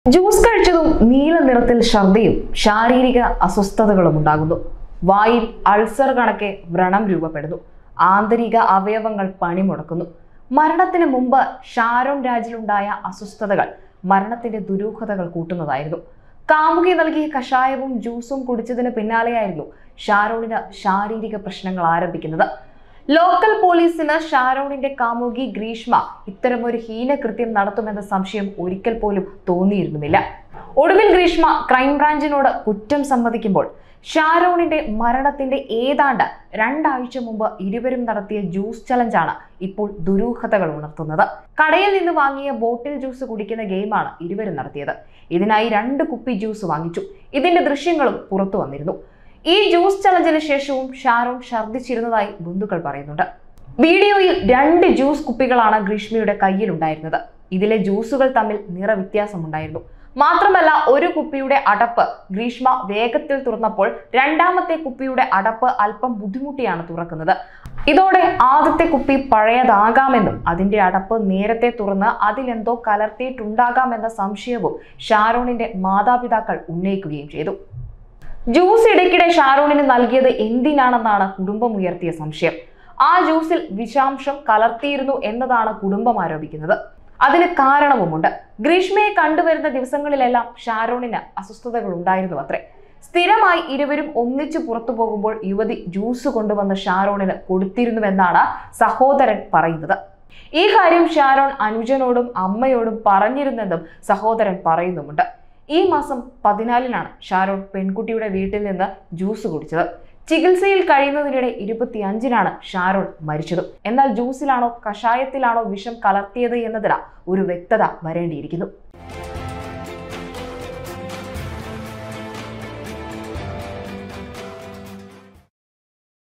juice കഴിച്ചതും നീല നിറത്തിൽ ഛർദിയും ശാരീരിക അസ്വസ്ഥതകളും ഉണ്ടാകുന്നു വായിൽ അൾസർ കണക്കെ വ്രണം രൂപപ്പെടുന്നു ആന്തരിക അവയവങ്ങൾ പണിമുടക്കുന്നു മരണത്തിന് മുമ്പ് ഷാരോൺ രാജിലുണ്ടായ അസ്വസ്ഥതകൾ മരണത്തിന്റെ ദുരൂഹതകൾ കൂട്ടുന്നതായിരുന്നു കാമുകി നൽകിയ കഷായവും ജ്യൂസും കുടിച്ചതിന് പിന്നാലെയായിരുന്നു ഷാരോണിന് ശാരീരിക പ്രശ്നങ്ങൾ ആരംഭിക്കുന്നത് ലോക്കൽ പോലീസിന് ഷാരോണിന്റെ കാമുകി ഗ്രീഷ്മ ഇത്തരമൊരു ഹീനകൃത്യം നടത്തുമെന്ന സംശയം ഒരിക്കൽ പോലും തോന്നിയിരുന്നുമില്ല ഒടുവിൽ ഗ്രീഷ്മ ക്രൈംബ്രാഞ്ചിനോട് കുറ്റം സമ്മതിക്കുമ്പോൾ ഷാരോണിന്റെ മരണത്തിന്റെ ഏതാണ്ട് രണ്ടാഴ്ച മുമ്പ് ഇരുവരും നടത്തിയ ജ്യൂസ് ചലഞ്ചാണ് ഇപ്പോൾ ദുരൂഹതകൾ ഉണർത്തുന്നത് കടയിൽ നിന്ന് വാങ്ങിയ ബോട്ടിൽ ജ്യൂസ് കുടിക്കുന്ന ഗെയിമാണ് ഇരുവരും നടത്തിയത് ഇതിനായി രണ്ട് കുപ്പി ജ്യൂസ് വാങ്ങിച്ചു ഇതിന്റെ ദൃശ്യങ്ങളും പുറത്തു വന്നിരുന്നു ഈ ജ്യൂസ് ചലഞ്ചിന് ശേഷവും ഷാരോൺ ഛർദ്ദിച്ചിരുന്നതായി ബന്ധുക്കൾ പറയുന്നുണ്ട് വീഡിയോയിൽ രണ്ട് ജ്യൂസ് കുപ്പികളാണ് ഗ്രീഷ്മയുടെ കയ്യിലുണ്ടായിരുന്നത് ഇതിലെ ജ്യൂസുകൾ തമ്മിൽ നിറവ്യത്യാസമുണ്ടായിരുന്നു മാത്രമല്ല ഒരു കുപ്പിയുടെ അടപ്പ് ഗ്രീഷ്മ വേഗത്തിൽ തുറന്നപ്പോൾ രണ്ടാമത്തെ കുപ്പിയുടെ അടപ്പ് അല്പം ബുദ്ധിമുട്ടിയാണ് തുറക്കുന്നത് ഇതോടെ ആദ്യത്തെ കുപ്പി പഴയതാകാമെന്നും അതിന്റെ അടപ്പ് നേരത്തെ തുറന്ന് അതിലെന്തോ കലർത്തിയിട്ടുണ്ടാകാമെന്ന സംശയവും ഷാരോണിന്റെ മാതാപിതാക്കൾ ഉന്നയിക്കുകയും ചെയ്തു ജ്യൂസ് ഇടയ്ക്കിടെ ഷാരോണിന് നൽകിയത് എന്തിനാണെന്നാണ് കുടുംബം ഉയർത്തിയ സംശയം ആ ജ്യൂസിൽ വിഷാംശം കലർത്തിയിരുന്നു എന്നതാണ് കുടുംബം ആരോപിക്കുന്നത് അതിന് കാരണവുമുണ്ട് ഗ്രീഷ്മയെ കണ്ടുവരുന്ന ദിവസങ്ങളിലെല്ലാം ഷാരോണിന് അസ്വസ്ഥതകൾ ഉണ്ടായിരുന്നു അത്രേ സ്ഥിരമായി ഇരുവരും ഒന്നിച്ചു പുറത്തു പോകുമ്പോൾ യുവതി ജ്യൂസ് കൊണ്ടുവന്ന് ഷാരോണിന് കൊടുത്തിരുന്നുവെന്നാണ് സഹോദരൻ പറയുന്നത് ഈ കാര്യം ഷാരോൺ അനുജനോടും അമ്മയോടും പറഞ്ഞിരുന്നെന്നും സഹോദരൻ പറയുന്നുമുണ്ട് ഈ മാസം പതിനാലിനാണ് ഷാരോൺ പെൺകുട്ടിയുടെ വീട്ടിൽ നിന്ന് ജ്യൂസ് കുടിച്ചത് ചികിത്സയിൽ കഴിയുന്നതിനിടെ ഇരുപത്തിയഞ്ചിനാണ് ഷാരോൺ മരിച്ചത് എന്നാൽ ജ്യൂസിലാണോ കഷായത്തിലാണോ വിഷം കലർത്തിയത് എന്നതിന് ഒരു വ്യക്തത വരേണ്ടിയിരിക്കുന്നു